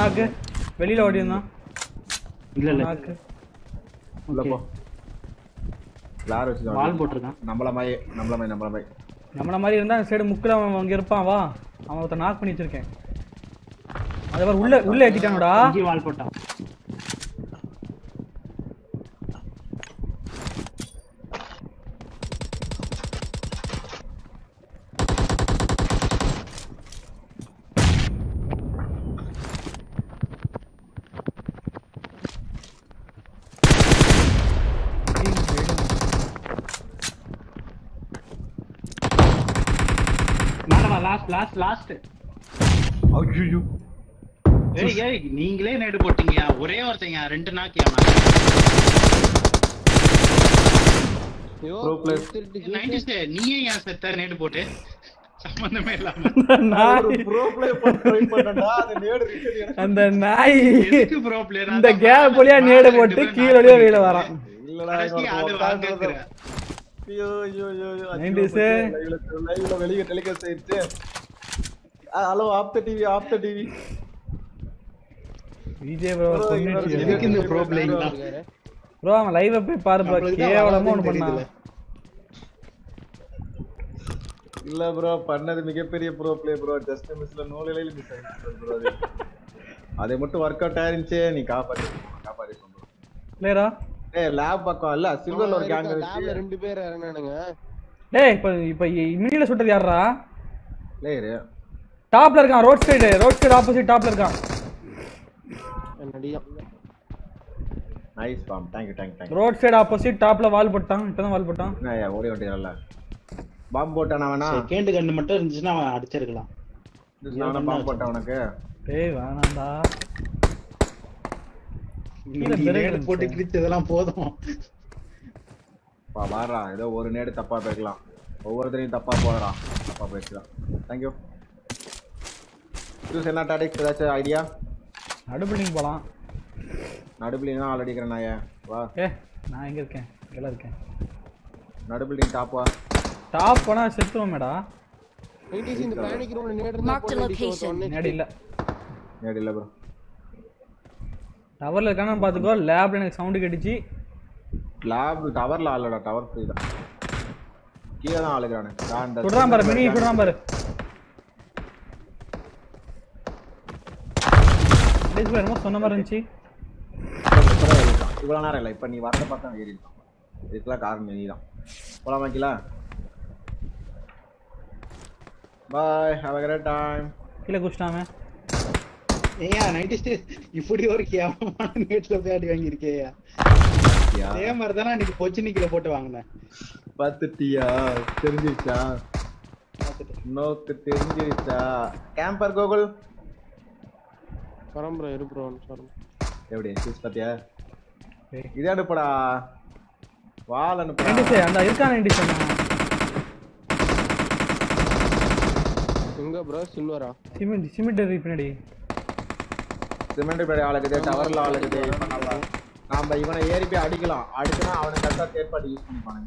நாக்கு வெளியில ஓடி இருந்தான் இல்ல இல்ல நாக்கு உள்ள போ யார் வச்சு வால் போட்டிருக்கான் நம்மள மாதிரி நம்மள மாதிரி நம்மள மாதிரி நம்மள மாதிரி இருந்தா அந்த சைடு முக்கில் அவன் அங்க இருப்பான் வா அவன் ஒருத்தன் நாக் பண்ணி வச்சிருக்கேன் அதே மாதிரி உள்ள உள்ள ஏத்திட்டானுடா இங்கே வால் போட்டான் மேடமா லாஸ்ட் லாஸ்ட் லாஸ்ட் ஐயோ ஏய் ஏய் நீங்களே நேடு போட்டீங்க ஒரே ஒருத்தங்க ரெண்டு நாக்கியா ஐயோ Pro player. திருட்டு நைன்டிஸ் நீயே ஏன் செத்த நேடு போட்டு சம்பந்தமே இல்லாம நாய் ப்ரோ ப்ளே பண்ண ட்ரை பண்ணடா அது நேடு ரிட்டர்ன் எனக்கு அந்த நாய் எதுக்கு ப்ரோ பிளேயர் இந்த கேப் வழியா நேடு போட்டு கீழே வழியா வெளியில வரான் இல்லடா கடைசி ஆடு வாங்குற ஐயோ ஐயோ ஐயோ ஐயோ. Nineties. லைவ்ல லைவ்ல வெளிய டெலிகாஸ்ட் ஆயிடுச்சு hello of the TV of the TV Vijay bro எதுக்கு இந்த ப்ரோ பிளேயிங்லாம் ப்ரோ அவன் லைவ் போய் பாரு ப்ரோ நம்மளுக்கு தான் கேவலமா ஒன்று வராதுன்னு பண்ணான் தெரியுதுல்ல. இல்ல ப்ரோ பண்ணது மிகப்பெரிய ப்ரோ ப்ளே ப்ரோ ஜஸ்ட் மிஸ்ல நூலிலையில மிஸ் ஆயிடுச்சு ப்ரோ அது அது மட்டும் ஒர்க் அவுட் ஆயிருந்துச்சு நீ காப்பாத்தி காப்பாத்தி ப்ரோ இல்லையரா ஏய் லேப் பக்கம் இல்ல சில்வர்ல ஒரு கேங் லேப்ல இருக்கு ரெண்டு பேர் இறங்கினானுங்க டேய் இப்போ இப்போ மினில சுட்டது யாரா லேயர் டாப்ல இருக்கான் road side road side opposite டாப்ல இருக்கான் என்னடியா nice form thank you thank thank road side opposite டாப்ல வால் போட்டான் இப்பதான் வால் போட்டான் என்ன ஓடி வந்துட்டீங்கல்ல பாம்பு போட்டானா வேணா செகண்ட் கண்ணு மட்டும் இருந்துச்சுன்னா அவன் அடிச்சிருக்கலாம் நானும் பாம்பு போட்டேன் உனக்கு டேய் வேணாம்டா நீ நேடு போட்டு கிழிச்சதெல்லாம் போதும் பா வாரா ஏதோ ஒரு நேடு தப்பா போய்க்கலாம் ஒவ்வொருத்தரையும் தப்பா போடுறான் தப்பா போயிடுச்சுதான் தேங்க்யூ யூஸ் என்ன டாடிக்ஸ் ஏதாச்சும் ஐடியா நடுபில்டிங் போலாம் நடுபிள்ளிங் தான் ஆல்ரெடி இருக்கிறேன் நான் வா ஏ நான் எங்க இருக்கேன் எல்லாம் இருக்கேன் நடுபிள்ளிங் டாப் வா டாப் போனா செத்துவோமேடா நைன்டிஸ் இந்த பேனிக் ரூம்ல நேடு இருந்தா Marked போட்டு location. ஒண்ணு முன்னாடி இல்ல நேடு இல்லை ப்ரோ டவர்ல இருக்கானு பாத்துக்கோ லேப்ல எனக்கு சவுண்டு கேட்டுச்சு லேப் டவர்ல ஆளடா டவர் ஃப்ரீ தான் கீழே தான் ஆளுகிறானு சுடுறான் பாரு மினி சுடுறான் பாரு டேய் என்னமோ சொன்ன மாதிரி இருந்துச்சு இவ்வளோ நேரம் இல்லை இப்போ நீ வரத பார்த்தா ஏறி இருக்கான் இதுக்கெல்லாம் காரணம் நீ தான் போலாம் வைக்கல bye have a great time கீழே குச்சிட்டாமே ஏயா நைன்டிஸ் இப்படி ஒரு கேவலமான நேட்ல போய் அடி வாங்கியிருக்கேயா அதே மாதிரி தானே அன்னைக்கு பொச்சினிக்கில போட்டு வாங்கினேன் பார்த்துட்டியா தெரிஞ்சிருச்சா பார்த்துட்டு நோக்கு தெரிஞ்சிருச்சா கேம்பர் கோகுல் பரம்பரை இரு ப்ரோ சாரி எப்படி சூஸ் பார்த்தியா ஏய். இது அனுப்புடா வால் அனுப்புடா நைன்டிஸ் அந்த இருக்கான் நைன்டிஸ் எங்க ப்ரோ சில்வரா சிமெண்ட் சிமெண்ட் பின்னாடி சிமெண்ட் பேடி ஆளுக்குது டவர்ல ஆளுக்குது இப்ப நல்லா நாம இவனை ஏறி போய் அடிக்கலாம் அடிச்சுனா அவனுக்கு கரெக்டா தேர்ட் பார்ட்டி யூஸ் பண்ணிப்பானுங்க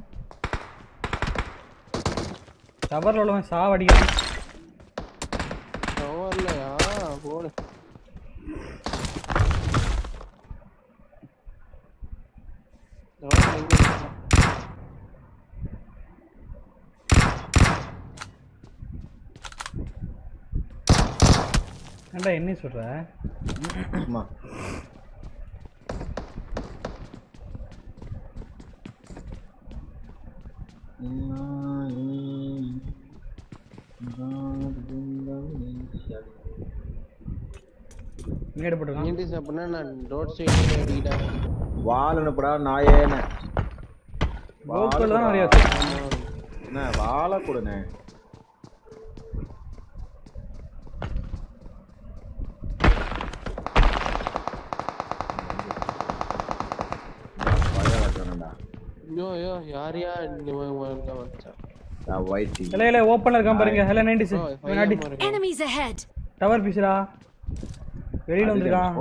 டவர்ல உள்ளவன் சாவடிக்கிறான் டவர்லயா போடு டவர் எங்க இருக்கு? ஏன்டா என்ன சொல்ற ஆமா முன்னாடி போட்டுருக்கான் நைன்டிஸ் அப்படின்னா நான் ரோட் சைடு அடிக்கிட்டேன் வால் அனுப்புடா நாயேன கோகுல் தான் நிறைய வச்சிருக்கான். என்ன வாழை கொடுண்ணே வய வைக்கணும்டா ஐயோ ஐயோ யார் யார் வச்சா ஒயிட் இல்ல இல்ல ஓப்பன்ல இருக்கான் பாருங்க ஹலோ நைன்டிஸ் ப்ரோ முன்னாடி Enemies ahead! டவர் பீஸ்டா வெளியில வந்திருக்கான்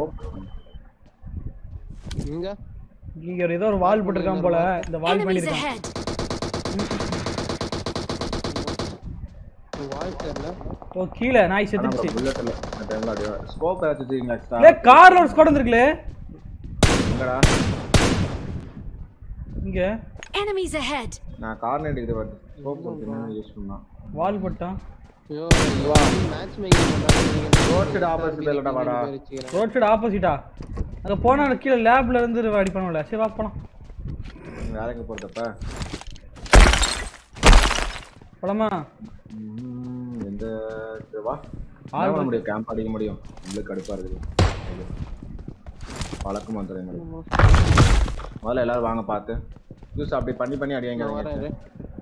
இங்க இங்க ஒரு ஏதோ ஒரு வால் போட்டிருக்கான் போல இந்த வால் Enemies பண்ணிருக்கான் ahead! வால் வாய்ஸ் தெரியல ஓ கீழே நாய் செத்துச்சு புல்லட் இல்ல அந்த டைம்ல அப்படியே ஸ்கோப் ஏதாச்சும் வச்சிருக்கீங்களா எக்ஸ்ட்ரா லே கார்ல ஒரு ஸ்குவாட் வந்திருக்குலே எங்கடா இங்க Enemies ahead! நான் கார்னர் இது வருது ஸ்கோப் கொடுத்து யூஸ் பண்ணா வால் பட்டான் ஐயோ மேட்ச் மேக்கிங் பண்றாங்க Road side opposite இல்லடா, வாடா. ரோட் சைடு ஆப்போசிட்டா அங்க போனா கீழே லேப்ல இருந்து அடி பண்ணுவோம்ல சரி வா போலாம் வேலைக்கு போறதப்ப போலாமா ம், எந்த இது வா ஆள் ஆள் பண்ண முடியும் கேம்ப் அடிக்க முடியும் உங்களுக்கு கடுப்பா இருக்குது பழக்கம் வந்துடும் எங்களுக்கு முதல்ல எல்லாரும் வாங்க பார்த்து ஜூஸ் அப்படி பண்ணி பண்ணி அடி நான் வாங்க வரேன்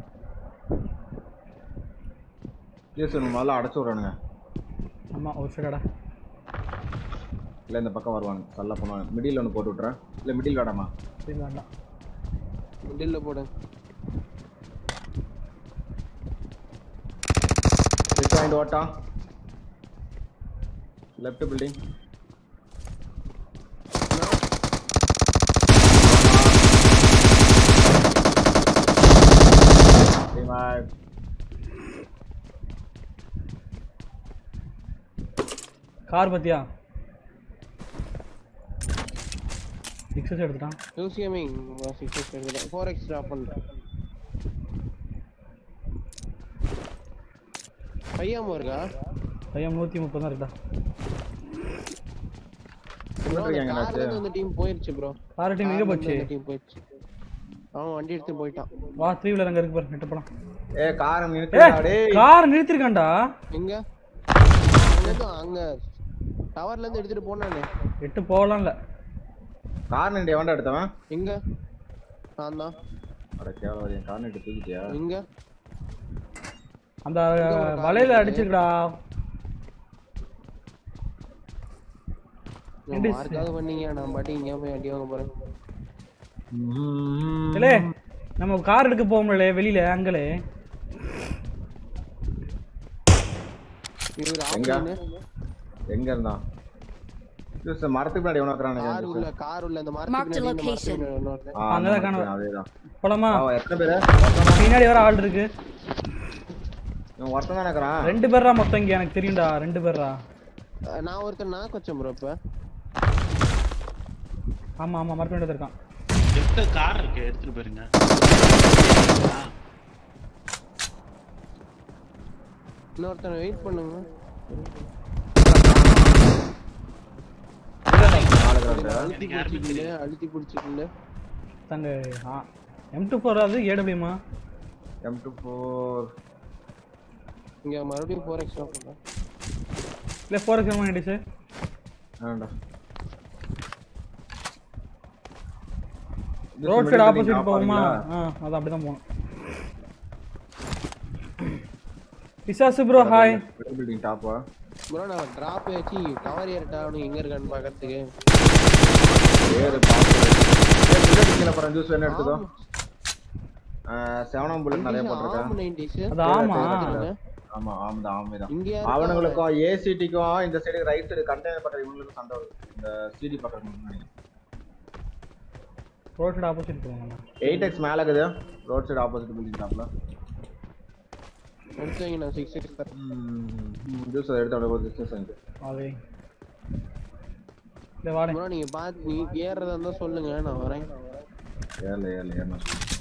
ஜூஸ் முதல்ல அடைச்சு விட்றானுங்க ஆமா ஒரு சைடாடா இல்லை இந்த பக்கம் வருவாங்க நல்லா பண்ணுவாங்க மிடில் ஒன்று போட்டு விட்றேன் இல்லை மிடில் வேடாமா சரி வேண்டாம் மிடில்ல போடு லெஃப்ட் ஹேண்ட் ஓட்டா லெஃப்ட் பில்டிங் கார் பத்தியா சிக்ஸஸ் எடுத்துட்டான் யூஸ் கேமிங் சிக்ஸ் எடுக்கிறேன் ஃபோர் எக்ஸ் ட்ராப் பண்ணுறேன் பையாம இருக்கா பையன் நூத்தி முப்பது தான் இருக்கா Bro, அந்த இருக்காங்க கார்ல இருந்து அந்த டீம் போயிருச்சு ப்ரோ கார் டீம் எங்க போச்சு டீம் போயிருச்சு அவன் வண்டி எடுத்து போயிட்டான் வா த்ரீ வீலர் அங்க இருக்கு பாரு நெட்டு போலாம் ஏ காரை ஏ நிறுத்திடா டேய் கார் நிறுத்திருக்கான்டா எங்க அங்க அங்க டவர்ல இருந்து எடுத்துட்டு போனானே எட்டு போகலாம்ல கார் நின்று எவன்டா எடுத்தவன் எங்க நான் தான் அட கேவலம் என் கார் நின்று தூக்கிட்டியா எங்க அந்த வலையில அடிச்சிருக்கடா நான் மார்க்காக பண்ணீங்க நான் பாட்டி இங்கே போய் அடி வாங்க போறேன் இல்லே நம்ம கார் எடுக்க போகும்ல வெளியில அங்கலே இவர் எங்க? ஆஃப்லைனு எங்க இருந்தான் ஜூஸ் மரத்துக்கு பின்னாடி எவனோ கார் இருக்கிறானுங்க உள்ள கார் உள்ள இந்த Marked மரத்துக்கு பின்னாடி இந்த location. மரத்துக்கு பின்னாடி இன்னொரு ஆ, அந்த அங்கதான் மரத்து, காணோம். அதேதான் போலாமா அவன் எத்தனை பேரு பின்னாடி வர ஆள் இருக்கு இவன் ஒருத்தன் தான் இருக்கிறான் ரெண்டு பேர்ரா மொத்தம் இங்க எனக்கு தெரியும்டா ரெண்டு பேர்ரா அஹ் நான் ஒருத்தன் நான் வச்சேன் ப்ரோ இப்ப ஆமா ஆமா மரத்து வேண்டியது இருக்கான் லெஃப்ட் கார் இருக்கு எடுத்துட்டு போயிருங்க இன்னொருத்தனை வெயிட் பண்ணுங்க அழுத்தி எனக்கு யாருமே பிடிச்சிக்கல அழுத்தி பிடிச்சிக்கல தங்க எம் டூ ஃபோர் அது ஏடபிள்யூமா எம் டூ ஃபோர் இங்க மறுபடியும் ஃபோர் எக்ஸ்ட்ரா பண்ணேன் இல்லை ஃபோர் எக்ஸ் எம் ஆயிடுச்சு வேண்டா ரோட் சைடு ஆப்போசிட் போகுமா ஆ அது அப்படிதான் போகணும் பிசாசு ப்ரோ ஹாய் பில்டிங் டாப்பா ப்ரோ நான் டிராப் வச்சு டவர் ஏறிட்டா அவனுக்கு எங்க இருக்கான்னு பாக்கிறதுக்கு ஏறு பாப்பு ஏய் புல்லட் கீழ போறேன் ஜூஸ் வேணும் எடுத்துக்கோ செவனம் புல்லட் நிறைய போட்டிருக்கேன் நைன்டிஸ் அது ஆமா ஆமா ஆமா தான் ஆமா தான் இங்க யாரு அவனுங்களுக்கும் ஏசிடிக்கும் இந்த சைடு ரைட் சைடு கண்டெய்னர் பண்ற இவங்களுக்கும் சண்டை வருது இந்த சிடி பண்ற ரோட் சைடு ஆப்போசிட் போகணும் எயிட் எக்ஸ் மேல இருக்குது ரோட் சைடு ஆப்போசிட் பில்டிங் டாப்ல எடுத்து வைங்க நான் சிக்ஸ் எக்ஸ் தரேன் ஜூஸ் எடுத்து அவனுக்கு ஒரு டிஸ்டன்ஸ் வாங்கி அது இல்லை வாடே ப்ரோ நீங்க பாத்து நீங்க ஏறதா இருந்தா சொல்லுங்க நான் வரேன் ஏர்ல ஏர்ல ஏர்ல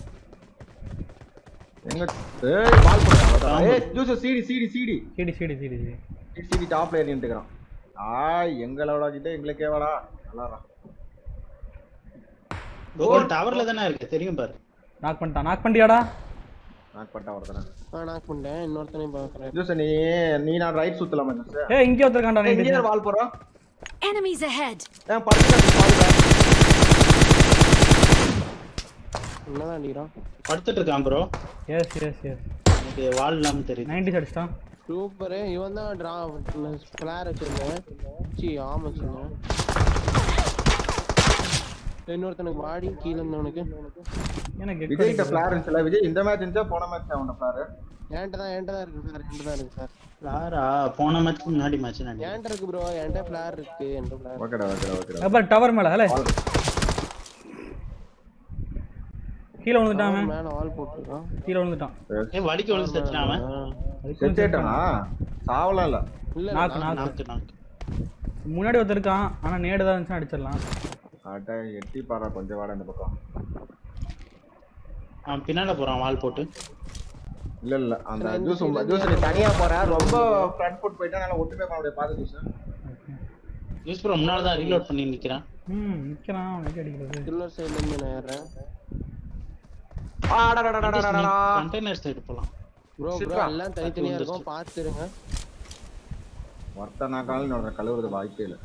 எங்க ஏய் பால் போடுறா ஏய் ஜூஸ் சிடி சிடி சிடி சீடி சீடி சீடி சீடி சிடி டாப்ல ஏறி நின்னுக்கிறான் ஆய் எங்களோட கிட்ட எங்களுக்கே வாடா நல்லாடா ஒரு டவர்ல தானே இருக்கு தெரியும் பாரு நாக் பண்ணிட்டான் நாக் பண்ணிட்டியாடா நாக் பட்டா ஒருத்தன நான் நாக் பண்ணிட்டேன் இன்னொருத்தனையும் பாக்குறேன் ஜூஸ் நீ நீ நான் ரைட் சுத்தலாமா ஜூஸ் ஏய் இங்கே ஒருத்தருக்காண்டா ஏய் நீ இங்க வால் போறோம் Enemies ahead! ஏன் படுத்து பால் என்னதான் அடிக்கிறான் படுத்துட்டு இருக்கான் ப்ரோ எஸ் எஸ் எஸ் எனக்கு வால் இல்லாம தெரியுது நைன்டி அடிச்சிட்டான் சூப்பர் இவன் தான் டிரா ஃபிளார் வச்சிருந்தேன் சி ஆம் வச்சிருந்தேன் இன்னொருத்தனுக்கு பாடி கீழே இருந்தவனுக்கு எனக்கு எக்கோ விஜய் கிட்ட அடிக்குது. பிளார் இருந்துச்சுல விஜய் இந்த மேட்ச் இருந்துச்சா போன மேட்ச் அவன பிளார் என்கிட்ட தான் என்கிட்ட தான் இருக்கு சார் என்கிட்ட தான் இருக்கு சார் யாரா போன மேட்ச் முன்னாடி மேட்ச் நினைக்கிறேன் என்கிட்ட இருக்கு ப்ரோ என்கிட்ட ஃபிளார் இருக்கு என்கிட்ட ஃபிளார் ஓகேடா ஓகேடா ஓகேடா அப்ப டவர் மேல ஹலே கீழே விழுந்துட்டான் அவன். மேல வால் போட்டுருக்கான் கீழே விழுந்துட்டான் ஏய் வலிக்கு விழுந்து செத்துட்டான் அவன் செத்துட்டானா சாவலாம் இல்ல இல்ல நாக்கு நாக்கு நாக்கு நாக்கு முன்னாடி ஒருத்தர் இருக்கான் ஆனா நேடு தான் இருந்துச்சுன்னா அடிச்சிடலாம் அட எட்டி பாரா கொஞ்சம் வாடா இந்த பக்கம் அவன் பின்னால போறான் வால் போட்டு இல்ல இல்ல அந்த ஜூஸ் ஜூஸ் நீ தனியா போற ரொம்ப ஃப்ரண்ட் ஃபுட் போயிட்டா நல்லா ஒட்டுமே பண்ண முடியாது பாத்து ஜூஸ் யூஸ் ப்ரோ முன்னால தான் ரீலோட் பண்ணி நிக்கிறான் ம் நிக்கிறான் அவனுக்கு அடிக்கிறது கில்லர் சைடுல இருந்து நான் ஏறேன் கண்டெய்னர் சைடு போலாம் ப்ரோ ப்ரோ சிட்ரா. எல்லாம் தனித்தனியா இருக்கும் பாத்துருங்க ஒருத்த நாக்காலும் இன்னொரு கழுவுறது வாய்ப்பே இல்ல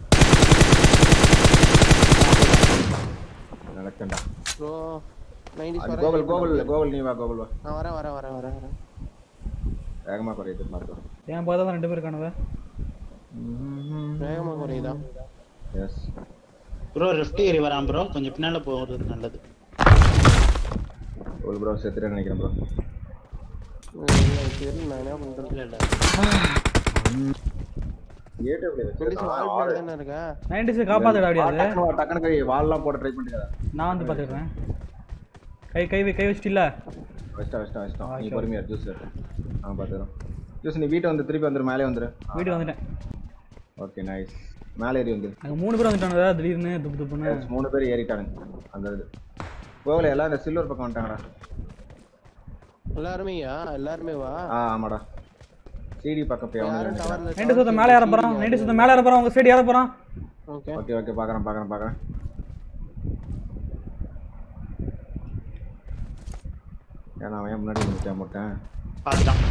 நடக்கண்டா ப்ரோ நைன்டிஸ் அது கோகுல் கோகுல் கோகுல் நீ வா கோகுல் வா நான் வரேன் வரேன் வரேன் வரேன் வரேன் வேகமா குறையுது மார்க்கம் என் பார்த்தா தான் ரெண்டு பேர் இருக்கானுவ வேகமா குறையுதா எஸ் ப்ரோ லெஃப்ட் ஏறி வரான் ப்ரோ கொஞ்சம் பின்னால போறது நல்லது கோகுல் ப்ரோ செத்துட்டேன்னு நினைக்கிறேன் ப்ரோ இல்ல, தெரியல நான் என்ன பண்றது இல்ல இல்ல ஏடிஎம்ல நைன்டிஸ் வால் பிளேட் தானே இருக்கா நைன்டிஸ் காப்பாத்துடா அப்படியே அது டக்குனு டக்குனு கை வால்லாம் போட ட்ரை பண்ணிட்டு நான் வந்து பாத்துக்கிறேன் கை கை வை- கை வச்சிட்டில்ல வச்சிட்டா வச்சிட்டா வச்சிட்டா நீ Okay. பொறுமையா ஜூஸ் ஆ பாத்துறோம் ஜூஸ் நீ வீட்டை வந்து திருப்பி வந்துரு மேலே வந்துரு வீட்டுக்கு வந்துட்டேன் ஓகே நைஸ் மேலே ஏறி வந்துரு அங்க மூணு பேர் வந்துட்டானுங்க திடீர்னு துப்பு துப்புன்னு Yes, மூணு பேர் ஏறிட்டானுங்க அந்த இது கோகுல எல்லாம் இந்த சில்வர் பக்கம் வந்துட்டாங்கடா எல்லாருமேயா எல்லாருமே வா ஆ ஆமாடா சிடி பக்கம் போய் யாரும் அவனுக்கு டவர்ல நைன்டி சுத்தம் மேலே ஏற போறான் நைன்டி சுத்தம் மேலே ஏற போறான் உங்க சைடு ஏற போறான் ஓகே ஓகே ஓகே பார்க்கறேன் பார்க்கறேன் பார்க்கறேன் ஏன்னா அவன் ஏன் முன்னாடி நிற்க மாட்டேன் பாத்துட்டான்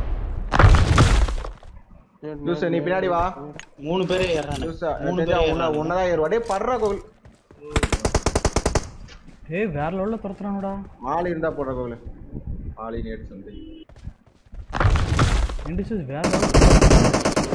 ஜூஸ் நீ பின்னாடி வா மூணு பேரே ஏறானு ஜூஸ் மூணு பேரே உன்ன ஏறானு உன்னதான் ஏறுவா டேய் படுறா கோகுல் ஏய் வேற லெவல்ல துரத்துறானுடா ஆள் இருந்தா போடுற கோகுல் ஆளி நேட் சந்தை நைன்டி சிக்ஸ் வேற level.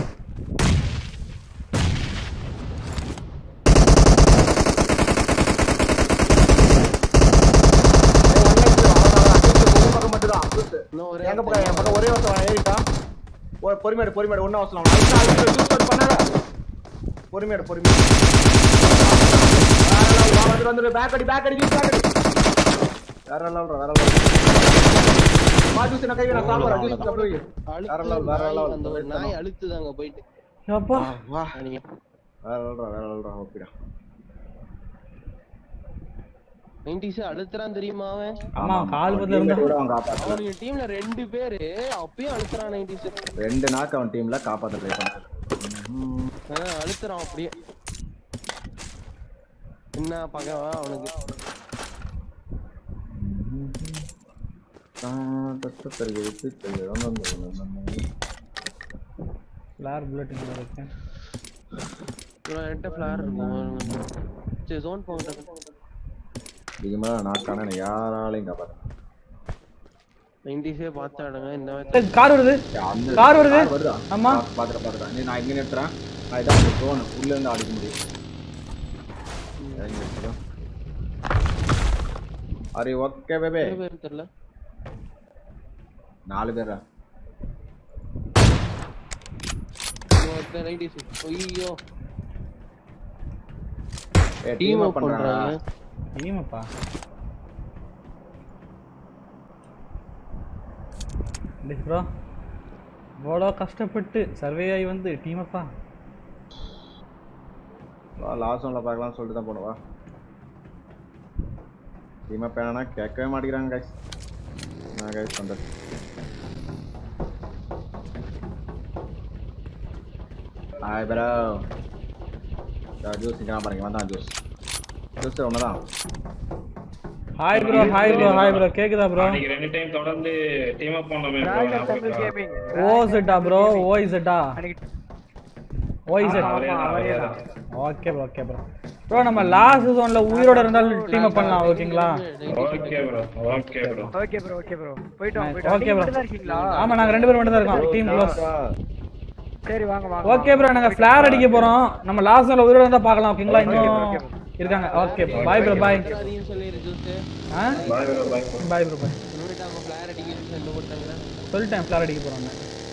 இன்னும் ஒரே எங்க பக்கம் என் பக்கம் ஒரே ஒருத்தன் ஏறிட்டான் ஒரு பொறுமையாடு பொறுமையாடு ஒன்னும் அவசரம் அழுத்தா அழுத்தா ஜூஸ் அவுட் பண்ணாத பொறுமையாடு பொறுமையாடு வேற level, வா, வந்துரு வந்துரு பேக் அடி பேக் அடி ஜூஸ் பேக் அடி வேற லெவல் வேற லெவல் வா ஜூஸ் நான் கை நான் சாப்பிடுறேன் ஜூஸ் சாப்பிடு வேற அழுத்து level, வேற நாய் level. அந்த ஒரு நாய் அழுத்துதாங்க போயிட்டு அப்பா வா நீங்க வேற லெவல்டா வேற லெவல்டா ஓகேடா நைன்டிஸ் அழுத்துறான் தெரியுமா அவன் ஆமா, கால் பத்துல இருந்தா- கூட அவன் காப்பாத்தல அவனுக்கு டீம்ல ரெண்டு பேரு அப்பயும் அழுத்துறான் நைன்டிஸ் ரெண்டு நாக்கு அவன் டீம்ல காப்பாத்த ட்ரை பண்ணான் அழுத்துறான் அப்படியே என்ன பகவா அவனுக்கு ஃபிளார் புல்லட் இங்க இருக்கேன் இவன் என்கிட்ட ஃபிளார் இருக்கும் சரி ஜோன் போங்க அதிகமா நாக்கான என்னை யாராலையும் காப்பாத்த நைன்டிஸே பார்த்தாடுங்க இந்த ஏய், மாதிரி கார் வருது அந்த கார் வருது? வருதா ஆமா. பாத்துறேன் பாத்துறேன் நீ நான் எங்க நிறுத்துறேன் நான் இதான் அந்த zone. உள்ள இருந்து அடிக்க முடியும் இறங்கி நிறுத்துறேன். அரே ஓகே பேபே எத்தனை பேர் தெரியல நாலு பேரா நைன்டிஸ் ஐயோ ஏ டீம் டீம் அப் பண்றாங்க பண்றாங்க டீமப்பா ப்ரோ இவ்வளோ கஷ்டப்பட்டு சர்வே ஆகி வந்து டீமப்பா வா லாஸ்ட் ஒன்ல பார்க்கலாம்னு சொல்லிட்டு தான் போனவா டீம் அப் வேணா கேட்கவே மாட்டேங்கிறாங்க கைஸ் நான் கைஸ் பண்றது ஹாய் ப்ரோ ஜூஸ் இங்கே பாருங்க வந்தான் ஜூஸ் ஜூஸ் ஒண்ணுதான் hi bro hi bro hi bro கேக்குதா ப்ரோ அன்னைக்கு ரெண்டு டைம் தொடர்ந்து டீம் அப் பண்ணோமே bro. ஞாபகம் இருக்கா? ஓ செட்டா ப்ரோ ஓ இசட்டா ஓ இசட் அவரேதான், அவரேதான். Okay bro okay bro bro நம்ம லாஸ்ட் ஜோன்ல உயிரோட இருந்தாலும் டீம் அப் பண்ணலாம் ஓகேங்களா okay bro okay bro okay bro okay bro போயிட்டு வாங்க போயிட்டு ஓகே வாங்க ப்ரோ தான் இருக்கீங்களா ஆமா நாங்க ரெண்டு பேரும் மட்டும் தான் இருக்கோம் டீம் க்ளோஸ் சரி வாங்க வாங்க ஓகே ப்ரோ நாங்க ஃபிளார் அடிக்க போறோம் நம்ம லாஸ்ட் ஜோன்ல உயிரோட இருந்தா பார்க்கலாம் ஓகேங்களா Okay, bro, okay, இன்னும் இருக்காங்க ஓகே பாய் ப்ரோ பாய் அதையும் சொல்லிடு ஜூஸ் ஆ bye bro bye bye bro bye இன்னொரு அவங்க ஃபிளார் அடிக்கணும்னு சொல்லி போட்டாங்க சொல்லிட்டேன் ஃபிளார் அடிக்க போறோம்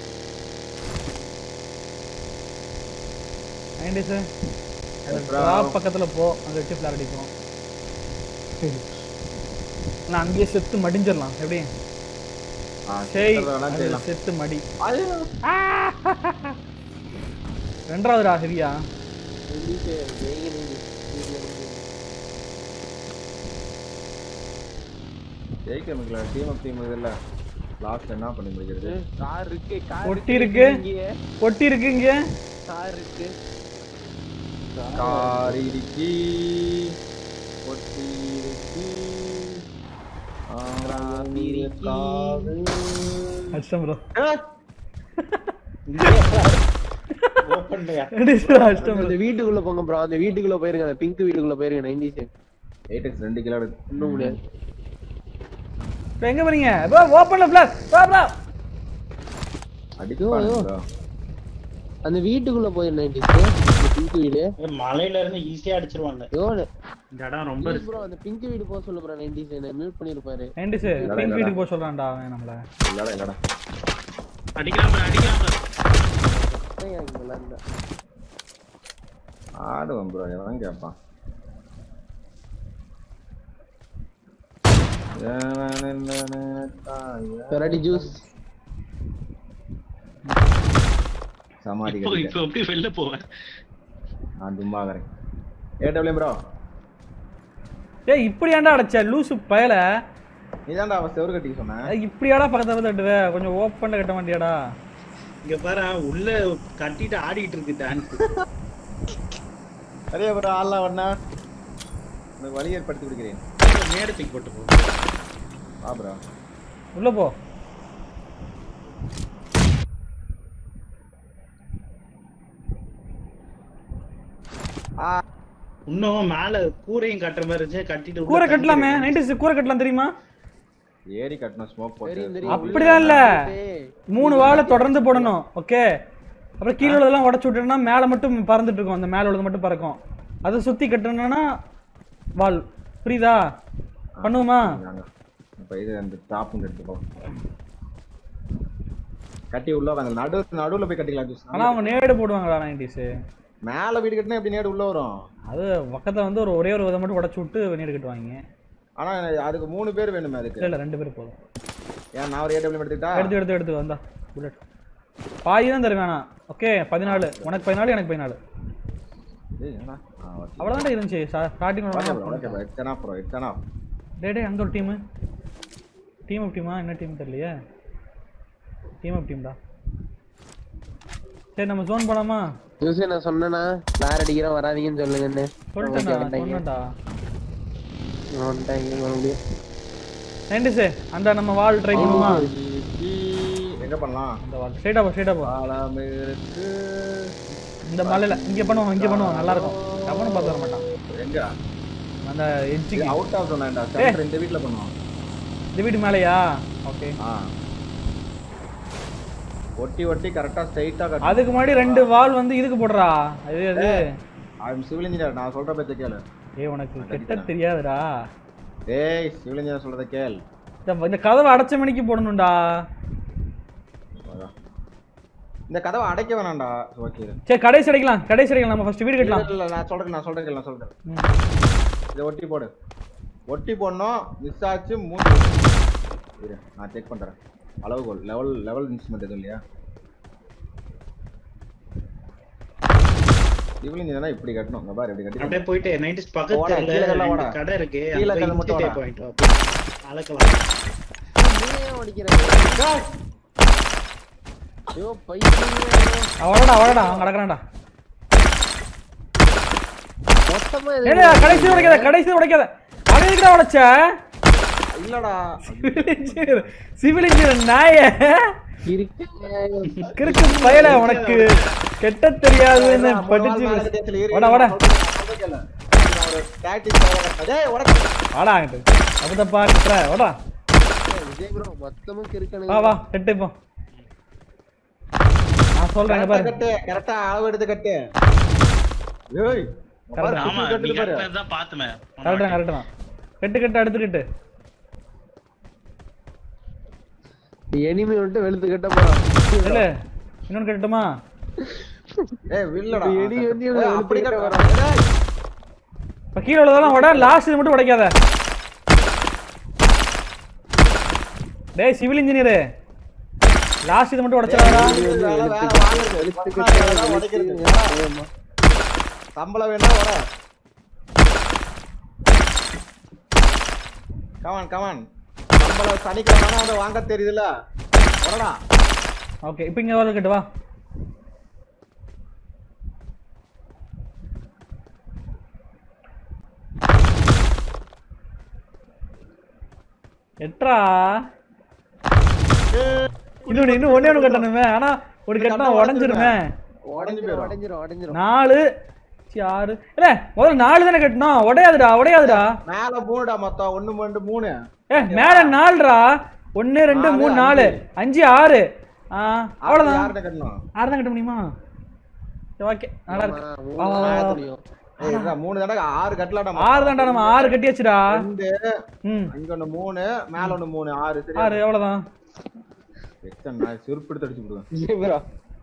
நைன்டி சார் bro. ட்ராப் பக்கத்துல போ அங்க வச்சு ஃபிளார் அடிப்போம் நான் அங்கேயே செத்து மடிஞ்சிடலாம் எப்படி ஆ, சரி சித்தரை வேணா அது செய்யலாம். செத்து மடி ஐயோ. ரெண்டாவதுடா ஹெவியா நைன்டிஸ் வேகி நைன்டிஸ் வீட்ல இருந்து. ஜெயிக்க முடியல டீம் அப் டீம் இதுல லாஸ்ட் என்ன பண்ணி முடிக்கிறது கார் இருக்கு கார் ஒட்டி இருக்கு இங்கே ஒட்டி இருக்கு இங்க கார் இருக்கு காரிடிக்கி ஒட்டிருக்கி கஷ்டம் ப்ரோ ஓப்பன்லையா கஷ்டம் bro. அந்த வீட்டுக்குள்ள போங்க ப்ரோ அந்த வீட்டுக்குள்ள போயிருங்க அந்த பிங்க் வீட்டுக்குள்ள போயிருங்க நைன்டிஸ் எயிட் எக்ஸ் ரெண்டு கிலோ இன்னும் முடியாது இப்ப எங்க போறீங்க ப்ரோ ஓபன்ல ஃபிளாஷ் ப்ரோ ப்ரோ அடிப்பாங்க bro. அந்த வீட்டுக்குள்ள போயிரு நைன்டிஸ் பிங்க் வீடு மலையில இருந்து ஈஸியா அடிச்சிருவாங்க யோ இந்த இடம் ரொம்ப ப்ரோ அந்த பிங்க் வீடு போக சொல்லு ப்ரோ நைன்டிஸ் என்ன மியூட் பண்ணிருப்பாரு நைன்டிஸ் பிங்க் வீட்டுக்கு போக சொல்றான்டா அவன் நம்மள இல்லடா இல்லடா அடிக்கலாம் அடிக்கலாம் அதான் எனக்கு நல்லா இல்ல ஆடுவேன் ப்ரோ எவன் கேட்பான் பெராடி ஜூஸ் சமாதி இப்போ இப்போ எப்படி வெளில போவேன் நான் தும்பாகிறேன் ஏடபிள்யூ ப்ரோ ஏய் இப்படி ஏன்டா அடைச்ச லூசு பயல நீதான்டா அவன் செவரு கட்டிக்க சொன்னேன் இப்படியாடா பக்கத்துல வந்து தட்டுவ கொஞ்சம் ஓப்பன்ல கட்ட மாட்டியாடா இங்க பாரு உள்ள கட்டிட்டு ஆடிட்டு இருக்கு டான்ஸ் சரியா ப்ரோ ஆள்லாம் ஒண்ணா உனக்கு வழி ஏற்படுத்தி கொடுக்கிறேன் மேடத்துக்கு போட்டு போ வா ப்ரோ உள்ள போ இன்னும் மேல கூரையும் கட்டுற மாதிரி இருந்துச்சு கட்டிட்டு உள்ள கூரை தண்ணி கட்டலாமே இருக்கு. நைன்டிஸ் கூரை கட்டலாம் தெரியுமா ஏறி கட்டணும் ஸ்மோக் போட்டு தெரியும் தெரியும் அப்படிலாம் இல்ல மூணு வாழை தொடர்ந்து போடணும் ஓகே அப்புறம் கீழே உள்ளதெல்லாம் உடச்சு விட்டோம்னா மேலே மட்டும் பறந்துட்டு இருக்கும் அந்த மேலே உள்ளது மட்டும் பறக்கும் அதை சுத்தி கட்டணும்னா வால் புரியுதா பண்ணுவோமா நாங்க இப்போ இது அந்த டாப்புங்க எடுத்துக்கோ கட்டி உள்ள வாங்க நடு நடுவுல போய் கட்டிக்கலாம் ஜூஸ் ஆனா அவங்க நேடு போடுவாங்கடா நைன்டிஸ் மேல வீடு கட்டினா எப்படி நேடு உள்ள வரும் அது பக்கத்துல வந்து ஒரு ஒரே ஒரு விதை மட்டும் உடச்சு விட்டு நேடு கட்டுவாங்க ஆனா அதுக்கு மூணு பேர் வேணுமே அதுக்கு இல்ல இல்ல ரெண்டு பேரும் போதும் ஏன் நான் ஒரு ஏடபிள்யூ எடுத்துக்கிட்டா எடுத்து எடுத்து எடுத்து வந்தா புல்லட் பாதி தான் தருவேன் வேணாம் ஓகே பதினாலு உனக்கு பதினாலு எனக்கு பதினாலு ஏய், என்னடா? ஆ, okay. அவ்வளோதான் இருந்துச்சு starting Okay bro, okay bro. It's enough bro, it's enough. டே டே அங்க ஒரு டீமு டீம் ஆஃப் டீமா என்ன டீம் தெரியலையே டீம் ஆஃப் டீம்டா சரி நம்ம ஜோன் போலாமா ஜூஸ் நான் சொன்னேனா ஃபிளார் அடிக்கிறேன் வராதீங்கன்னு சொல்லுங்கன்னு சொல்லிட்டேன்டா கேட்டாங்க. சொன்னேன்டா வந்துட்டாங்க மறுபடியும் நைன்டிஸு அந்த நம்ம வால் ட்ரை பண்ணுமா எங்க பண்ணலாம் அந்த வால் ஸ்ட்ரைட்டா போ ஸ்ட்ரைட்டா போ பாலம் இருக்கு இந்த மலையில இங்க பண்ணுவோம் இங்க பண்ணுவோம் நல்லா இருக்கும் கவனம் பார்த்து வர மாட்டான் எங்க அந்த எட்ஜுக்கு அவுட் ஆஃப் சொன்னேன்டா சென்டர் இந்த வீட்ல பண்ணுவோம் இந்த வீடு மேலையா ஓகே ஆ ஒட்டி ஒட்டி கரெக்டா ஸ்ட்ரைட்டா கட்டு அதுக்கு முன்னாடி ரெண்டு வால் வந்து இதுக்கு போடுறா அது அது ஐம் சிவில் இன்ஜினியர் நான் சொல்ற பேச்ச கேளு ஏய் உனக்கு கெட்ட தெரியாதுடா ஏய் சிவில் இன்ஜினியர் சொல்றத கேள் இந்த- இந்த கதவை அடைச்ச மணிக்கு போடணும்டா அதான். இந்த கதவை அடைக்க வேணாம்டா ஓகே சரி கடைசி அடைக்கலாம் கடைசி அடைக்கலாம் நம்ம ஃபர்ஸ்ட் வீடு கட்டலாம் இல்ல நான் சொல்றேன் நான் சொல்றேன் கேளு, நான் சொல்றேன் ம். இதை ஒட்டி போடு ஒட்டி போடணும் மிஸ் ஆச்சு மூணு இரு நான் செக் பண்றேன் அளவுகோல் லெவல் லெவல் இன்ஸ்ட்ருமெண்ட் எதுவும் இல்லையா சிவில் இன்ஜினியர் இப்படி கட்டணும் இங்க பாரு இப்படி கட்டி அப்படியே போயிட்டு நைன்டிஸ் ஓடா, பக்கத்துல கீழே தள்ள ரெண்டு ஓடா. கடை இருக்கு கீழே அங்க தள்ள போய் மட்டும் இன்ஸ்டி ஓடா. டேப் வாங்கிட்டு வா அளக்கலாம் ஏன் அடிக்கிறாங்க ஐயோ பைத்தியம் அவடா அவடா அவன் கிடக்குறான்டா மொத்தமா ஏடா கடைசி உடைக்காத கடைசி உடைக்காத அவன் எதுக்குடா உடைச்ச இல்லடா சிவில் இன்ஜினியர் சிவில் இன்ஜினியர் நாய இருக்கு கிறுக்கு பயல உனக்கு கெட்ட தெரியாதுன்னு படிச்சு வாடா வாடா வாடா அங்கிட்டு அப்ப தப்பா கிட்ட வாடா விஜய் ப்ரோ மொத்தமும் வா கிறுக்கணுங்க வா கட்டு இப்போ நான் சொல்றேன் இங்க பாரு கட்டு கரெக்டா அளவு எடுத்து கட்டு ஏய் Correct. ஆமா கட்டு நீங்க பாரு தான் பாத்துமே கரெக்டா கரெக்ட் தான் கட்டு கட்டு அடுத்து கட்டு எனிமி வந்துட்டு வெளுத்து கட்ட போறான் இல்ல இன்னொன்னு கட்டட்டுமா ஏய் வில்லடா இப்ப எடி வந்து இவனை ஏய், அப்படி இழுத்துக்கிட்டு கட்டு வரான். ஏய், இப்ப கீழே உள்ளதெல்லாம் உட லாஸ்ட் இது மட்டும் உடைக்காத டேய் சிவில் இன்ஜினியர் லாஸ்ட் இது மட்டும் உடைச்சிடாதடா வேலை, வேலை வாங்குறது. பத்தாயிரம் வேலை தான் உடைக்கிறது. சம்பளம் வேணா வர கமான் கமான் சம்பளம் சனிக்கிழமை அதை வாங்க தெரியுதுல்ல வரடா ஓகே இப்போ இங்க வரது வா எட்ரா இன்னொன்னு இன்னும் ஒண்ணே ஒண்ணு கட்டணுமே ஆனா ஒரு கட்டினா உடஞ்சிருமே உடஞ்சு போயிடும் உடைஞ்சிரும் உடைஞ்சிரும் நாலு சி, ஆறு இல்ல முதல்ல நாலு தானே கட்டணும் உடையாதுடா உடையாதுடா மேல மூணுடா மொத்தம் ஒண்ணு ரெண்டு மூணு ஏ மேல நாலுடா ஒன்னு ரெண்டு நாலு, மூணு நாலு அஞ்சு ஆறு ஆ அவ்வளவுதான் யார்கிட்ட கட்டணும் ஆறு தான் கட்ட முடியுமா ஓகே நல்லா இருக்கு ஆமா, மூணு தான் ஆட முடியும். ஏய், இருடா, மூணு தடவை ஆறு கட்டலாம்டா ஆறு தான்டா நம்ம ஆறு கட்டியாச்சுடா ரெண்டு ம் அங்க ஒண்ணு மூணு மேல ஒண்ணு மூணு ஆறு சரி ஆறு எவ்வளவுதான் எத்தனை நான் செருப்பு அடிச்சு விடுவேன் இல்லை bro.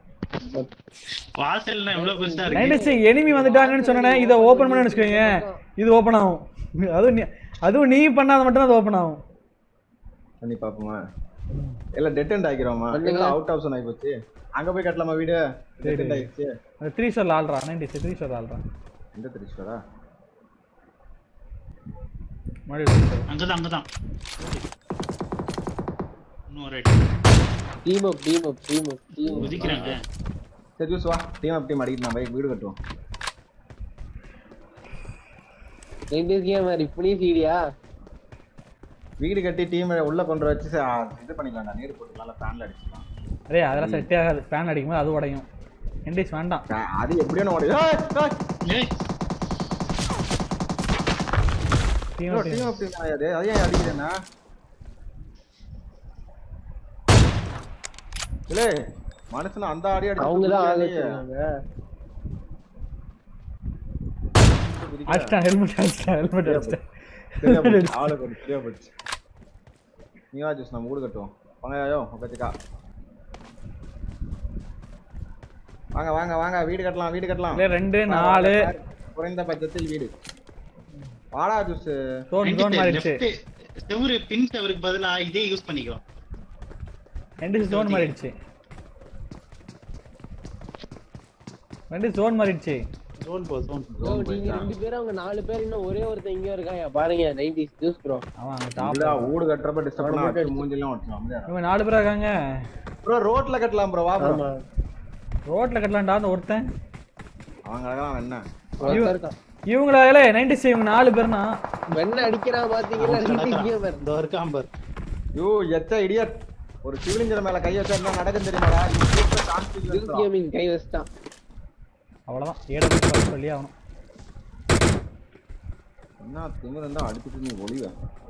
வாசல்னா எவ்வளவு பெருசா நைன்டி இருக்கு சிக்ஸ் எனிமி வந்துட்டாங்கன்னு சொன்னேன் இதை ஓப்பன் பண்ண வச்சுக்கோங்க இது ஓப்பன் ஆகும் அதுவும் நீ அதுவும் நீ பண்ணாத மட்டும் அது ஓப்பன் ஆகும் பண்ணி பாப்போமா எல்லாம் டெட் எண்ட் ஆகிக்கிறோமா எல்லாம் அவுட் ஆஃப் ஆகி போச்சு அங்க போய் கட்டலாமா வீடு டெட் எண்ட் ஆயிடுச்சு அந்த த்ரீ ஸ்டார் ஆள்றா நைன்டி சிக்ஸ் த்ரீ ஸ்டார் ஆள்றா எந்த திருஷ்டரா மறுபடியும் அங்கதான் அங்கதான் இன்னும் right Team up, team up, team up, team up. குதிக்கிறாங்க சரி ஜூஸ் வா டீம் அப் டீம் அடிக்கிட்டு நம்ம வீடு கட்டுவோம் ரெண்டு game மாதிரி புனி சீடியா வீடு கட்டி டீம் உள்ள கொண்டு வச்சு ச- இது பண்ணிக்கலாம்டா நீர் போட்டுக்கலாம் ஃபேன்ல அடிச்சுக்கலாம் அரே அதெல்லாம் செட்டே ஆகாது ஃபேன் அடிக்கும்போது அது உடையும் என்டிஸ் வேண்டாம் ஃபே- அது எப்படியும் உடைய ஏய் டீம் டீம் அப் டீம் அது அது ஏன் அடிக்கிறேன்னா இல்ல மனுஷன் அந்த ஆடி அடிச்சு அவங்க தான் ஆக குதிக்கிறானே. வச்சிருக்காங்க அடிச்சிட்டான் ஹெல்மெட் அடிச்சிட்டான் ஹெல்மெட் அடிச்சிட்டான் சரியா போச்சு. ஆளுக்கு ஒரு சரியா போச்சு நீ வா ஜூஸ் நம்ம வீடு கட்டுவோம் வாங்க ஐயோ உட்காந்துக்கா வாங்க வாங்க வாங்க வீடு கட்டலாம் வீடு கட்டலாம் இல்ல, ரெண்டு நாலு குறைந்த பட்சத்தில் வீடு வாடா ஜூஸ் ஜோன் ஜோன் மாறிடுச்சு லெஃப்ட் செவுரு பின் செவருக்கு பதிலா இதே யூஸ் பண்ணிக்கோ என்டிஸ் ஜோன் மாறிடுச்சு ரெண்டு ஜோன் மாறிடுச்சு ஜோன் போ ஜோன் Bro, நீங்க ரெண்டு பேரும் அவங்க நாலு பேர் இன்னும் ஒரே ஒருத்தன் இங்க இருக்காயா பாருங்க நைன்டிஸ் ஜூஸ் ப்ரோ அவன் அங்க டாப் இல்ல வீடு கட்டுறப்ப டிஸ்டர்ப் பண்ணா அடிச்சு மூஞ்சிலாம் ஒட்டுறோம் இவன் நாலு பேரா இருக்காங்க ப்ரோ ரோட்ல கட்டலாம் ப்ரோ வா ப்ரோ ஆமா ரோட்ல கட்டலாம்டா அந்த ஒருத்தன் அவங்க அழகான என்ன ஒருத்தன் இருக்கான் இவங்களா இல்ல நைன்டிஸ் இவங்க நாலு பேர்னா வெண்ண அடிக்கிறான் பாத்தீங்களா ரெண்டு கேமர் இந்த இருக்கான் பார் யூ எச்ச இடியட் ஒரு சிவிலிஞ்சர் மேல கை வச்சா என்ன நடக்கும் தெரியுமாடா ஜூஸ் கேமிங் கை வச்சிட்டான் அவ்வளவுதான் ஏட சொல்லி ஆகணும் என்ன திமிரு இருந்தா அடிச்சுட்டு நீ ஒளிவ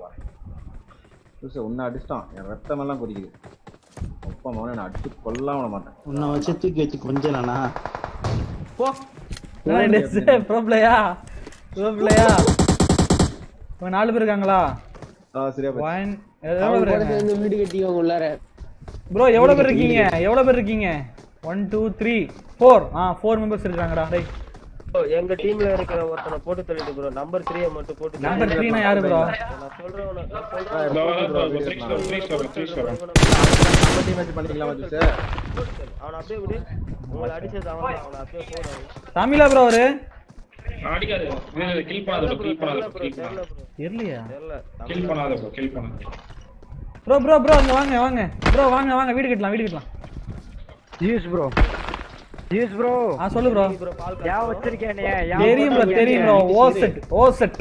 ஜூஸ் உன்னை அடிச்சிட்டான் என் ரத்தம் எல்லாம் கொதிக்குது அப்பா மகனை நான் அடிச்சு கொல்லாம் விட மாட்டேன் உன்னை வச்சு தூக்கி வச்சு கொஞ்சலானா போ ப்ரோ பிளேயா ப்ரோ பிளேயா இவங்க நாலு பேர் இருக்காங்களா ஆ சரியா போச்சு. ஒன் அவங்க எவ்வளவு கூட பேர் சேர்ந்து வீடு கட்டிக்கோங்க உள்ளார ப்ரோ எவ்வளவு பேர் இருக்கீங்க எவ்வளவு பேர் இருக்கீங்க ஒன் டூ த்ரீ ஃபோர் ஆ ஃபோர் மெம்பர்ஸ் இருக்காங்கடா டேய் எங்க டீம்ல இருக்கிற ஒருத்தனை போட்டு தள்ளிட்டு ப்ரோ நம்பர் த்ரீ மட்டும் போட்டு நம்பர் த்ரீனா யாரு ப்ரோ நான் சொல்றேன் உனக்கு, நான் ஆ, சொல்றேன் இப்போ போட்டு bro, three video store three store three store நம்ம team match பண்ணிக்கலாமா ஜூஸ் அவனை அப்படியே விடு உங்களை அடிச்சது அவன் தான், அவனை அப்படியே போடு தமிழா ப்ரோ அவரு அடிக்காது கில் பண்ணாத ப்ரோ கில் பண்ணாத ப்ரோ கில் தெரியல பண்ணாத ப்ரோ தெரியலையா தெரியல கில் பண்ணாத ப்ரோ கில் பண்ணாத ப்ரோ ப்ரோ ப்ரோ இங்க வாங்க வாங்க ப்ரோ வாங்க வாங்க வீடு கட்டலாம் வீடு கட்டலாம் ஜியூஸ் ப்ரோ ஜியூஸ் ப்ரோ ஆ சொல்லு ப்ரோ ப்ரோ பால் யா வச்சிருக்கேன் நீ தெரியும் ப்ரோ தெரியும் ப்ரோ ஓ செட் ஓ செட்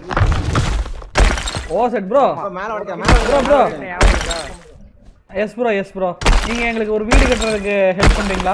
ஓ செட் ப்ரோ மேல வடிக்க மேல ப்ரோ ப்ரோ ஞாபகம் இருக்கா எஸ் ப்ரோ எஸ் ப்ரோ நீங்க எங்களுக்கு ஒரு வீடு கட்டுறதுக்கு ஹெல்ப் பண்றீங்களா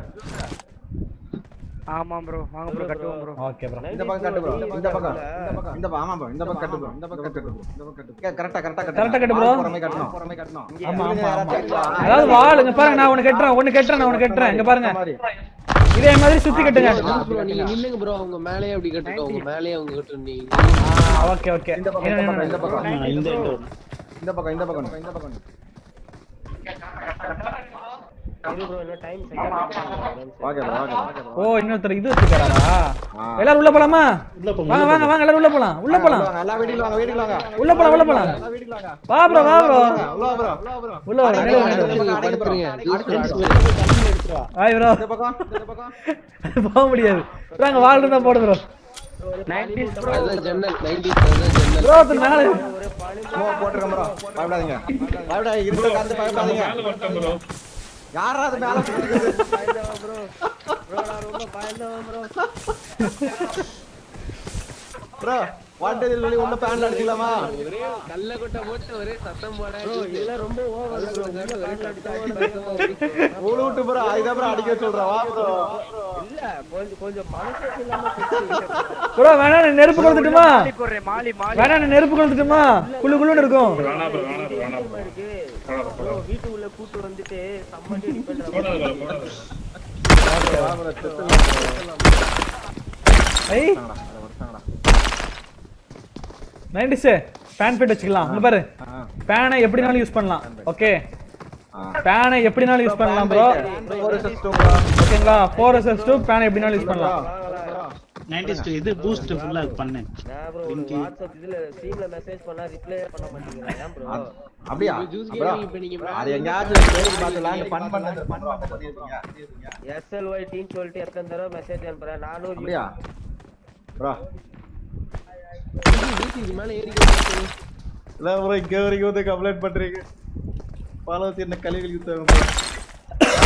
ஆமா ப்ரோ வாங்க ப்ரோ கட்டுவோம் ப்ரோ ஓகே ப்ரோ இந்த பக்கம் கட்டு bro இந்த பக்கம் இந்த பக்கம் இந்த பக்கம் ஆமா bro இந்த பக்கம் கட்டு bro இந்த பக்கம் கட்டு bro இந்த பக்கம் கட்டு கரெக்ட்டா கரெக்ட்டா கட்டு Correct ஆ கட்டு bro. புறமே கட்டணும் புறமே கட்டணும் ஆமா ஆமா ஆமா கட்டலாம். அதாவது வாளுங்க பாருங்க நான் ஒன்னு கட்டுறேன் ஒன்னு கட்டுறேன் நான் ஒன்னு கட்டுறேன் இங்க பாருங்க மாதிரி. இதே மாதிரி சுத்தி கட்டுங்க ப்ரோ நீங்க நில்லுங்க ப்ரோ அவங்க மேலேயே அப்படி கட்டுங்க அவங்க மேலேயே அவங்க கட்டு நீங்க ஓகே ஓகே இந்த பக்கம் இந்த பக்கம் இந்த பக்கம் இந்த இந்த இந்த பக்கம் இந்த பக்கம் இந்த பக்கம் இரு ப்ரோ இன்னும் time second okay bro okay okay bro ஓ இன்னொருத்தர் இது வச்சுக்கிறாரா ஆ. எல்லாரும் உள்ள போலாமா உள்ள போங்க, வாங்க உள்ள வாங்க வாங்க எல்லாரும் உள்ள போலாம் உள்ள போலாம் எல்லாம் வீட்டுக்கு வாங்க வீட்டுக்கு வாங்க உள்ள போலாம் உள்ள போலாம் எல்லாம் வீட்டுக்கு வாங்க வா ப்ரோ வா ப்ரோ உள்ள ப்ரோ உள்ள ப்ரோ உள்ள வா அடிங்க, நிலவு அடிங்க, நிலவு. அடிங்க, படுத்துருங்க. அடிங்க, ஜூஸ் அடிங்க. தண்ணியில எடுத்துட்டு வா ஹாய் ப்ரோ இந்த பக்கம் இந்த பக்கம் போக முடியாது ப்ரோ அங்க வால் இருந்தா போடு ப்ரோ அதுதான் ஜன்னல் நைன்டி அதுதான் ஜன்னல் ப்ரோ அது மேல போ போட்டுருக்கேன் ப்ரோ பயப்படாதீங்க பயப்படாதீங்க இருக்க கந்து பயப்படாதீங்க மேல வந்துட்டேன் ப்ரோ யாரா அது மேல போட்டுருக்குது? ப்ரோ ப்ரோ நான் ரொம்ப பயந்தவன் ப்ரோ ப்ரோ வாண்டதில் வெளிய உள்ள பேன்ல அடிக்கலாமா கல்ல கொட்டை போட்டு ஒரே சத்தம் போட ப்ரோ இதெல்லாம் ரொம்ப ஓவர் ப்ரோ உள்ள பேண்ட் அடிச்சா ஊழு விட்டு ப்ரோ அதுதான் ப்ரோ அடிக்க சொல்றேன் வா ப்ரோ இல்ல கொஞ்சம் கொஞ்சம் மனசு இல்லாம பேசுறீங்க. ப்ரோ வேணா நான் நெருப்பு கொளுத்துட்டுமா மாலி போடுறேன் மாலி மாலி வேணா நான் நெருப்பு கொளுத்துட்டுமா குளு குளுன்னு இருக்கும் வேணா ப்ரோ வேணா ப்ரோ வேணா ப்ரோ இருக்கு போடாத ப்ரோ வீட்டுக்குள்ள கூட்டு வந்துட்டு செம்ம டெடி பண்ற போடாத ப்ரோ போடாத வா ப்ரோ செத்து ஐ நைன்டிஸ் பேன் ஃபிட் வச்சுக்கலாம் இங்க பாரு பேனை எப்படினாலும் யூஸ் பண்ணலாம் ஓகே பேனை எப்படினாலும் யூஸ் பண்ணலாம் ப்ரோ ஒரு சிஸ்டம் ப்ரோ ஓகேங்களா ஃபோர் எஸ்எஸ் டூ பேனை எப்படினாலும் யூஸ் பண்ணலாம் நைன்டிஸ் இது பூஸ்ட் ஃபுல்லா பண்ணேன் நான் ப்ரோ வாட்ஸ்அப் இதுல ஸ்ட்ரீம்ல மெசேஜ் பண்ணா ரிப்ளை பண்ண மாட்டேங்கிறேன் ஏன் ப்ரோ அப்படியா ஜூஸ் ப்ரோ கேமிங் இப்ப நீங்க அது எங்கயாச்சும் பேருக்கு பார்த்துலாம் ஃபன் பண்ணது ஃபன் பண்ணது பண்ணிருக்கீங்க எஸ்எல்ஒய் டீம் சொல்லிட்டு எத்தனை தடவை மெசேஜ் அனுப்புறேன் நானும் அப்படியா ப்ரோ இது மேல ஏறி இல்ல ப்ரோ இங்க வரைக்கும் வந்து கம்ப்ளைண்ட் பண்றீங்க பாலவத்தி என்ன கழிவுகள் யூஸ் ப்ரோ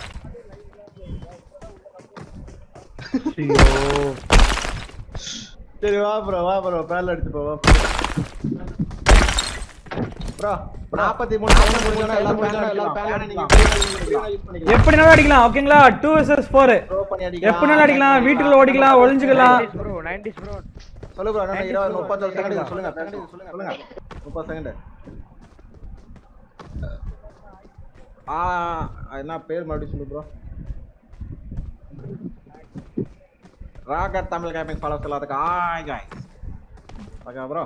சரி வா ப்ரோ வா ப்ரோ பேர்ல அடிச்சு போ வா ப்ரோ நாற்பத்தி மூணு செகண்ட் முடிஞ்சோன்னா எல்லாம் பேர்ல எல்லாம் பேர்ல நீங்க யூஸ் பண்ணிக்கலாம் எப்படினாலும் அடிக்கலாம் ஓகேங்களா டூ எஸ்எஸ் ஃபோர் த்ரோ பண்ணி அடிக்கலாம் எப்படினாலும் அடிக்கலாம் வீட்டுக்குள்ள ஓடிக்கலாம் ஒளிஞ்சுக்கலாம் ப்ரோ நைன்டிஸ் ப்ரோ சொல்லு ப்ரோ என்ன இருபது முப்பத்தொரு செகண்ட் சொல்லுங்க சொல்லுங்க சொல்லுங்க முப்பது செகண்ட் ஆ என்ன பேர் மறுபடியும் சொல்லு ப்ரோ ராகர் தமிழ் கேமிங் ஃபாலோ சொல்லாதுக்கு hi guys okay bro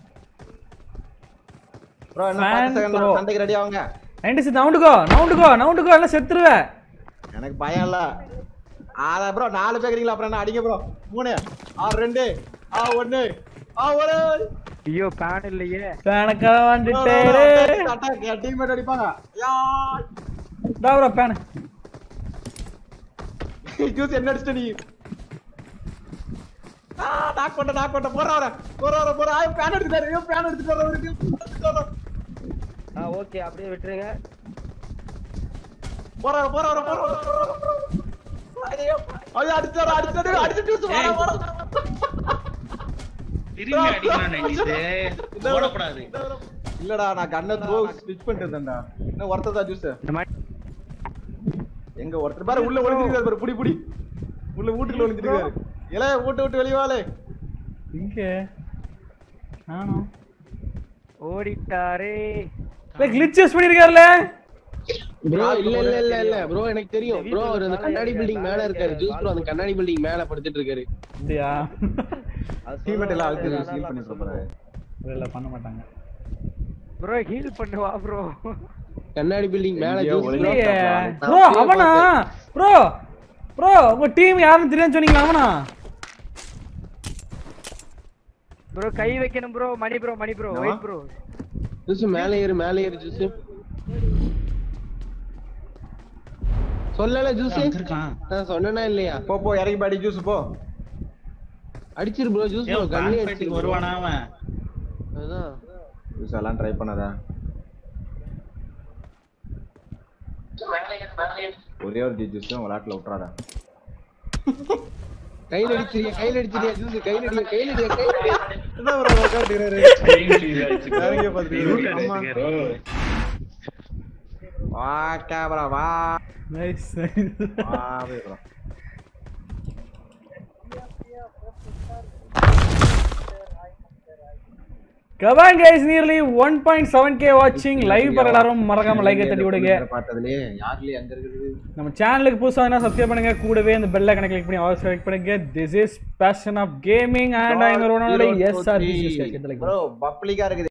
bro என்ன Fan பத்து செகண்ட் bro. சண்டைக்கு ரெடி ஆகுங்க நைன்டிஸ் நவுண்டுக்கோ நவுண்டுக்கோ நவுண்டுக்கோ எல்லாம் செத்துருவேன் எனக்கு பயம் இல்ல ஆதா ப்ரோ நாலு பேர் இருக்கீங்களா அப்புறம் என்ன அடிங்க ப்ரோ மூணு ஆறு ரெண்டு ஆ ஒண்ணு ஆ ஒரு ஐயோ பேன் இல்லையே பேனக்கா வந்துட்டே டீம்மேட் அடிப்பாங்க யா ப்ரோ பேனு ஜூஸ் என்ன அடிச்சிட்ட நீ ஆ நாக் பண்ண நாக் பண்ண போற வர போற வர போற ஆ பேன் எடுத்துட்டாரு ஐயோ பேன் எடுத்துட்டு வர ஒரு எடுத்துட்டு வர ஆ ஓகே அப்படியே விட்டுருங்க போற வர போற வர போற வர ஐயோ ஐயோ அடிச்சாரு அடிச்சாரு அடிச்சு ஜூஸ் வர வர திரும்பி அடிக்கலாம் நைன்டிஸ் ஓடக்கூடாது இல்லடா நான் கண்ணை த்ரோ ஸ்விட்ச் பண்ணிட்டு இருந்தேன்டா இன்னும் ஒருத்தர் தான் ஜூஸ் இந்த மாதிரி எங்க ஒருத்தர் பாரு உள்ள ஒளிஞ்சிருக்காரு பாரு புடி புடி உள்ள வீட்டுக்குள்ள ஒளிஞ்சிருக்காரு இல வீட்டு விட்டு வெளிய வாலே இங்க நானும் ஓடிட்டாரே இல்லை கிளிச் யூஸ் பண்ணியிருக்காருல ப்ரோ இல்ல இல்ல இல்ல இல்ல ப்ரோ எனக்கு தெரியும் ப்ரோ அவர் அந்த கண்ணாடி பில்டிங் மேல இருக்காரு ஜூஸ் ப்ரோ அந்த கண்ணாடி பில்டிங் மேல படுத்துட்டு இருக்காரு அப்படியா அது டீம்மேட் எல்லாம் அழுத்தி சொல்லுவாங்க, ஹீல் அதனால பண்ணி நான் சொல்றாரு இல்லை பண்ண மாட்டாங்க ப்ரோ ஹீல் பண்ணு வா ப்ரோ கண்ணாடி பில்டிங் மேல எங்கேயோ ஜூஸ் ஒளிஞ்சு இல்லையே நான் ப்ரோ அவனா ப்ரோ ப்ரோ உங்க டீம் யாருன்னு தெரியும்னு சொன்னீங்களா அவனா ப்ரோ கை வைக்கணும் ப்ரோ மணி ப்ரோ மணி ப்ரோ வெயிட் ப்ரோ ஜூஸ் மேல ஏறு மேல ஏறு ஜூஸ் சொல்லல ஜூஸ் அங்க இருக்கான் நான் சொன்னேனா இல்லையா போ போ இறங்கி பாடி ஜூஸ் போ அடிச்சிரு ப்ரோ ஜூஸ் ப்ரோ ஏன் கண்ணே fan அடிச்சிரு fighting bro. வருவானா அவன் அதான் ஜூஸ் எல்லாம் ட்ரை பண்ணாதா ஒரே ஒரு டி ஜூஸ் விளையாட்டுல விட்டுறாடா கையில அடிச்சிரியா கையில அடிச்சிரியா ஜூஸ் கையில அடியா கையில அடியா கையில அடியா என்ன ப்ரோ உட்காந்துக்கிறாரு Screen freeze ஆயிடுச்சு bro. இறங்கி பார்த்துட்டு Mute ஆயிடுச்சு bro. வா கேமரா வா நைஸ் வா ப்ரோ கபான் guys nearly one point seven K வாட்சிங் லைவ் பாரு எல்லாரும் மறக்காம லைக் தட்டி விடுங்க பார்த்ததுலயே யாருலயே அங்க இருக்குது நம்ம சேனலுக்கு புதுசாக என்ன சப்ஸ்கிரைப் பண்ணுங்க கூடவே இந்த பெல் ஐக்கனை கிளிக் பண்ணி ஆல் செலக்ட் பண்ணுங்க this is passion of gaming and I am Ronaldo S R bro பப்ளிக்கா இருக்குது